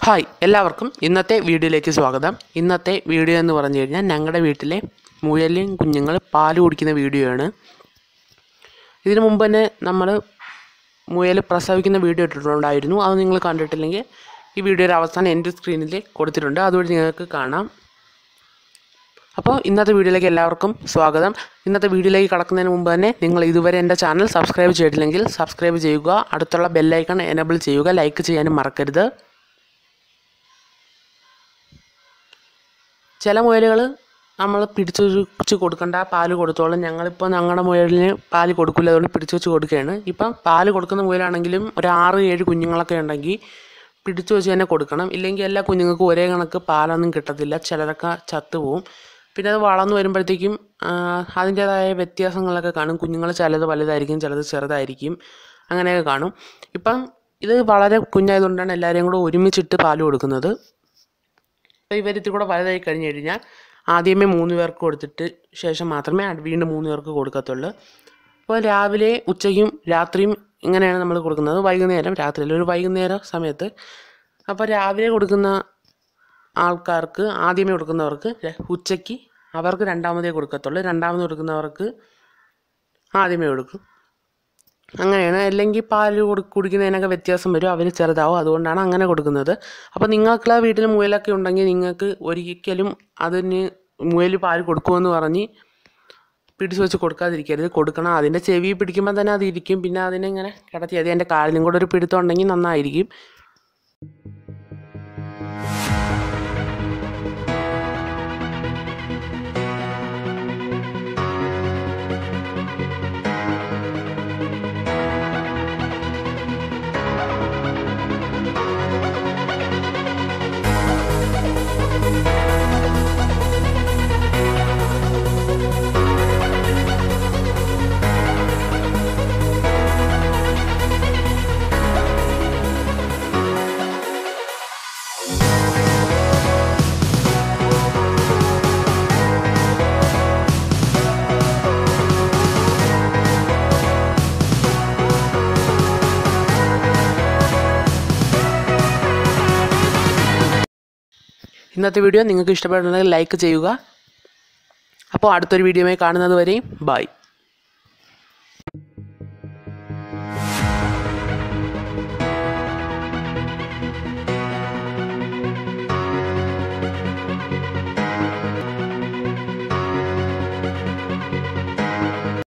hi എല്ലാവർക്കും ഇന്നത്തെ വീഡിയോയിലേക്ക് സ്വാഗതം ഇന്നത്തെ വീഡിയോ എന്ന് പറഞ്ഞു കഴിഞ്ഞാൽ ഞങ്ങളുടെ വീട്ടിലെ മുയലും കുഞ്ഞുങ്ങൾ പാല് കുടിക്കുന്ന വീഡിയോ ആണ് ഇതിനു മുമ്പ് തന്നെ നമ്മൾ മുയൽ പ്രസവിക്കുന്ന വീഡിയോ ഇട്ടിട്ടുണ്ടായിരുന്നു അത് നിങ്ങൾ കണ്ടിട്ടില്ലെങ്കിൽ ഈ വീഡിയോയുടെ അവസാനം എൻ്റെ സ്ക്രീനിൽ കൊടുത്തിട്ടുണ്ട് അതുവഴി നിങ്ങൾക്ക് കാണാം അപ്പോൾ ഇന്നത്തെ വീഡിയോയിലേക്ക് എല്ലാവർക്കും സ്വാഗതം ഇന്നത്തെ വീഡിയോയിലേക്ക് കടക്കുന്നതിന് മുമ്പ് തന്നെ നിങ്ങൾ ഇതുവരെ എൻ്റെ ചാനൽ സബ്സ്ക്രൈബ് ചെയ്തിട്ടില്ലെങ്കിൽ സബ്സ്ക്രൈബ് ചെയ്യുക അടുത്തുള്ള ബെല്ലൈക്കൺ എനേബിൾ ചെയ്യുക ലൈക്ക് ചെയ്യാനും മറക്കരുത് ചില മുയലുകൾ നമ്മൾ പിടിച്ചു വെച്ച് കൊടുക്കേണ്ട പാല് കൊടുത്തോളും ഞങ്ങളിപ്പോൾ ഞങ്ങളുടെ മുയലിന് പാല് കൊടുക്കില്ല അതുകൊണ്ട് പിടിച്ചു വെച്ച് കൊടുക്കുകയാണ് ഇപ്പം പാല് കൊടുക്കുന്ന മുയലാണെങ്കിലും ഒരു ആറ് ഏഴ് കുഞ്ഞുങ്ങളൊക്കെ ഉണ്ടെങ്കിൽ പിടിച്ചു വെച്ച് തന്നെ കൊടുക്കണം ഇല്ലെങ്കിൽ എല്ലാ കുഞ്ഞുങ്ങൾക്കും ഒരേ കണക്ക് പാലൊന്നും കിട്ടത്തില്ല ചിലരൊക്കെ ചത്തുപോകും പിന്നെ അത് വളർന്നു വരുമ്പോഴത്തേക്കും അതിൻ്റേതായ വ്യത്യാസങ്ങളൊക്കെ കാണും കുഞ്ഞുങ്ങൾ ചിലത് വലുതായിരിക്കും ചിലത് ചെറുതായിരിക്കും അങ്ങനെയൊക്കെ കാണും ഇപ്പം ഇത് വളരെ കുഞ്ഞായതുകൊണ്ടാണ് എല്ലാവരെയും കൂടെ ഒരുമിച്ചിട്ട് പാല് കൊടുക്കുന്നത് അപ്പോൾ ഇവരിത്തിൽ കൂടെ വലുതായി കഴിഞ്ഞ് കഴിഞ്ഞാൽ ആദ്യമേ മൂന്ന് പേർക്ക് കൊടുത്തിട്ട് ശേഷം മാത്രമേ അത് വീണ്ടും മൂന്ന് പേർക്ക് കൊടുക്കത്തുള്ളൂ അപ്പോൾ രാവിലെ ഉച്ചയ്ക്കും രാത്രിയും ഇങ്ങനെയാണ് നമ്മൾ കൊടുക്കുന്നത് വൈകുന്നേരം രാത്രിയിൽ ഒരു വൈകുന്നേര സമയത്ത് അപ്പോൾ രാവിലെ കൊടുക്കുന്ന ആൾക്കാർക്ക് ആദ്യമേ കൊടുക്കുന്നവർക്ക് ര- ഉച്ചയ്ക്ക് അവർക്ക് രണ്ടാമതേ കൊടുക്കത്തുള്ളൂ രണ്ടാമത് കൊടുക്കുന്നവർക്ക് ആദ്യമേ കൊടുക്കും അങ്ങനെയാണ് അല്ലെങ്കിൽ പാല് കൊടു കുടിക്കുന്നതിനൊക്കെ വ്യത്യാസം വരും അവർ ചെറുതാവും അതുകൊണ്ടാണ് അങ്ങനെ കൊടുക്കുന്നത് അപ്പോൾ നിങ്ങൾക്ക് വീട്ടിൽ മുയലൊക്കെ ഉണ്ടെങ്കിൽ നിങ്ങൾക്ക് ഒരിക്കലും അതിന് മുയൽ പാല് കൊടുക്കുമെന്ന് പറഞ്ഞ് പിടിച്ചു വെച്ച് കൊടുക്കാതിരിക്കരുത് കൊടുക്കണം അതിൻ്റെ ചെവി പിടിക്കുമ്പോൾ തന്നെ അത് ഇരിക്കും പിന്നെ അതിനെ ഇങ്ങനെ കിടത്തി അത് എൻ്റെ കാലിനും കൂടെ ഒരു പിടുത്തം ഉണ്ടെങ്കിൽ നന്നായിരിക്കും ഇന്നത്തെ വീഡിയോ നിങ്ങൾക്ക് ഇഷ്ടപ്പെടുന്നെങ്കിൽ ലൈക്ക് ചെയ്യുക അപ്പോൾ അടുത്തൊരു വീഡിയോയുമായി കാണുന്നത് വരെയും ബൈ